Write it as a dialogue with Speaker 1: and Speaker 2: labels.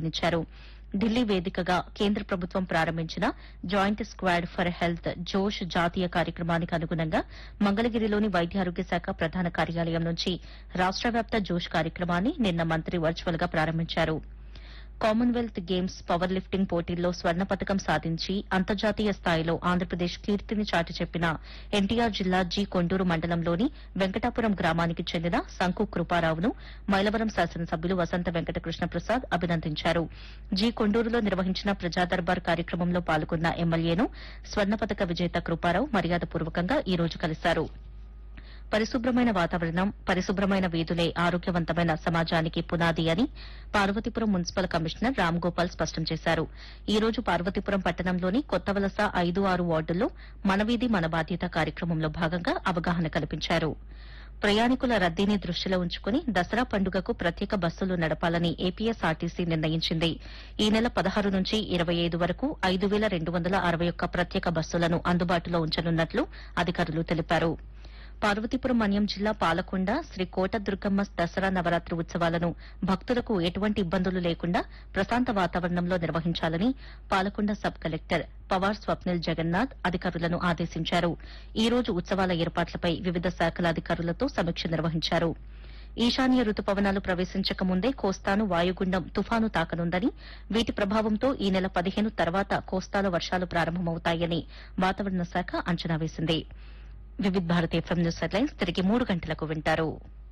Speaker 1: పిలుపునిచ్చారు ఢిల్లీ వేదికగా కేంద్ర ప్రభుత్వం ప్రారంభించిన జాయింట్ స్క్వాడ్ ఫర్ హెల్త్ జోష్ జాతీయ కార్యక్రమానికి అనుగుణంగా మంగళగిరిలోని వైద్యారోగ్య శాఖ ప్రధాన కార్యాలయం నుంచి రాష్ట వ్యాప్త జోష్ కార్యక్రమాన్ని నిన్న మంత్రి వర్చువల్ గా ప్రారంభించారు కామన్వెల్త్ గేమ్స్ పవర్ లిఫ్టింగ్ పోటీల్లో స్వర్ణ పతకం సాధించి అంతర్జాతీయ స్థాయిలో ఆంధ్రప్రదేశ్ కీర్తిని చాటి చెప్పిన ఎన్టీఆర్ జిల్లా జి కొండూరు మండలంలోని వెంకటాపురం గ్రామానికి చెందిన శంకు కృపారావును మైలవరం శాసనసభ్యులు వసంత వెంకటకృష్ణ ప్రసాద్ అభినందించారు జి కొండూరులో నిర్వహించిన ప్రజా దర్బార్ కార్యక్రమంలో పాల్గొన్న ఎమ్మెల్యేను స్వర్ణ పతక విజేత కృపారావు మర్యాదపూర్వకంగా ఈ రోజు కలిశారు పరిశుభ్రమైన వాతావరణం పరిశుభ్రమైన వీధులే ఆరోగ్యవంతమైన సమాజానికి పునాది అని పార్వతీపురం మున్సిపల్ కమిషనర్ రామ్ గోపాల్ స్పష్టం చేశారు ఈ రోజు పార్వతీపురం పట్టణంలోని కొత్త వలస ఐదు ఆరు వార్డుల్లో మనవీధి మన బాధ్యత కార్యక్రమంలో భాగంగా అవగాహన కల్పించారు ప్రయాణికుల రద్దీని దృష్టిలో ఉంచుకుని దసరా పండుగకు ప్రత్యేక బస్సులు నడపాలని ఏపీఎస్ఆర్టీసీ నిర్ణయించింది ఈ నెల పదహారు నుంచి ఇరవై ఐదు వరకు ఐదు వేల రెండు వందల అరవై ఒక్క ప్రత్యేక బస్సులను అందుబాటులో ఉంచనున్నట్లు అధికారులు తెలిపారు పార్వతీపురం మన్యం జిల్లా పాలకొండ శ్రీ కోట దుర్గమ్మ దసరా నవరాత్రి ఉత్సవాలను భక్తులకు ఎటువంటి ఇబ్బందులు లేకుండా ప్రశాంత వాతావరణంలో నిర్వహించాలని పాలకొండ సబ్ కలెక్టర్ పవార్ స్వప్నిల్ జగన్నాథ్ అధికారులను ఆదేశించారు ఈ రోజు ఉత్సవాల ఏర్పాట్లపై వివిధ శాఖల అధికారులతో సమీక్ష నిర్వహించారు ఈశాన్య రుతుపవనాలు ప్రవేశించక ముందే కోస్తాను వాయుగుండం తుఫాను తాకనుందని వీటి ప్రభావంతో ఈ నెల పదిహేను తర్వాత కోస్తాలో వర్షాలు ప్రారంభమవుతాయని వాతావరణ శాఖ అంచనా వేసింది వివిధ భారతి ఎఫ్ఎం న్యూస్ హెడ్లైన్స్ తిరిగి మూడు గంటలకు వింటారు